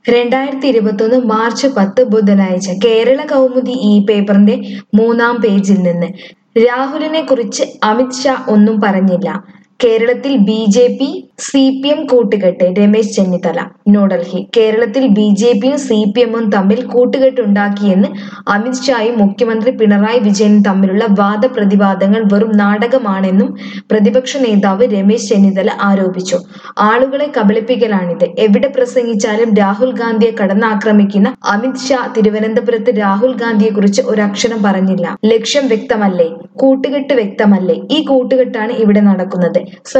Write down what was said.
രണ്ടായിരത്തി ഇരുപത്തൊന്ന് മാർച്ച് പത്ത് ബുധനാഴ്ച കേരള കൗമുദി ഈ പേപ്പറിന്റെ മൂന്നാം പേജിൽ നിന്ന് രാഹുലിനെ കുറിച്ച് അമിത് ഷാ ഒന്നും പറഞ്ഞില്ല കേരളത്തിൽ B J P C P M കൂട്ടുകെട്ട് രമേശ് ചെന്നിത്തല ന്യൂഡൽഹി കേരളത്തിൽ ബി ജെ പിയും സി പി എമ്മും തമ്മിൽ കൂട്ടുകെട്ടുണ്ടാക്കിയെന്ന് അമിത് ഷായും മുഖ്യമന്ത്രി പിണറായി വിജയനും തമ്മിലുള്ള വാദപ്രതിവാദങ്ങൾ വെറും നാടകമാണെന്നും പ്രതിപക്ഷ നേതാവ് രമേശ് ചെന്നിത്തല ആരോപിച്ചു ആളുകളെ കബളിപ്പിക്കലാണിത് എവിടെ പ്രസംഗിച്ചാലും രാഹുൽ ഗാന്ധിയെ കടന്നാക്രമിക്കുന്ന അമിത് ഷാ തിരുവനന്തപുരത്ത് രാഹുൽ ഗാന്ധിയെ കുറിച്ച് ഒരക്ഷരം പറഞ്ഞില്ല ലക്ഷ്യം വ്യക്തമല്ലേ കൂട്ടുകെട്ട് വ്യക്തമല്ലേ ഈ കൂട്ടുകെട്ടാണ് ഇവിടെ നടക്കുന്നത്